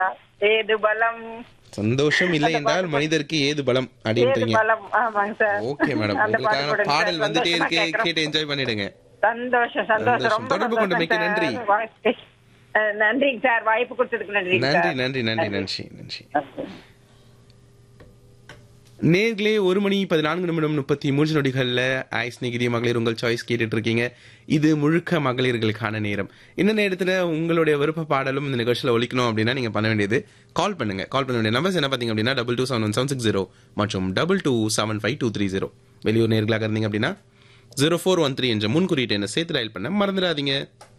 ஏது பலம் சந்தோஷம் இல்லை அந்த என்றால் பாட்டு மனிதருக்கு ஏது பலம் ஏது அப்படின்றீங்க பலம் ஆமாங்க சார் ஓகே மேடம் அந்த பாட்டு உங்களுக்கான போடுங்க பாடல் சார். வந்துட்டே சந்தோஷமா இருக்கு கேட்கிறோம். கேட்டு என்ஜாய் பண்ணிடுங்க சந்தோஷம் சந்தோஷம் சந்தோஷம். ரொம்ப தொடர்பு கொண்டு மிக்க சந்தோஷம் நன்றி. சார். வாய்ப்பு- அஹ், நன்றிங்க சார் வாய்ப்பு கொடுத்ததுக்கு நன்றி நன்றி நன்றி நன்றி நன்றி நன்றி நேர்களே ஒரு மணி பதினான்கு நிமிடம் முப்பத்தி மூன்று நொடிகள்ல ஐஸ் நிகிதி மகளிர் உங்கள் சாய்ஸ் கேட்டுட்டு இருக்கீங்க இது முழுக்க மகளிர்களுக்கான நேரம் இந்த நேரத்துல உங்களுடைய விருப்ப பாடலும் இந்த நிகழ்ச்சியில ஒழிக்கணும் அப்படின்னா நீங்க பண்ண வேண்டியது கால் பண்ணுங்க கால் பண்ண வேண்டிய நம்பர்ஸ் என்ன பாத்தீங்க அப்படின்னா double two seven one seven six zero மற்றும் double two seven five two three zero வெளியூர் நேர்களாக இருந்தீங்க அப்படின்னா ஜீரோ ஃபோர் ஒன் த்ரீ என்ற முன்குறியீட்டு என்ன சேர்த்து டயல் பண்ண மறந்துடாதீங்க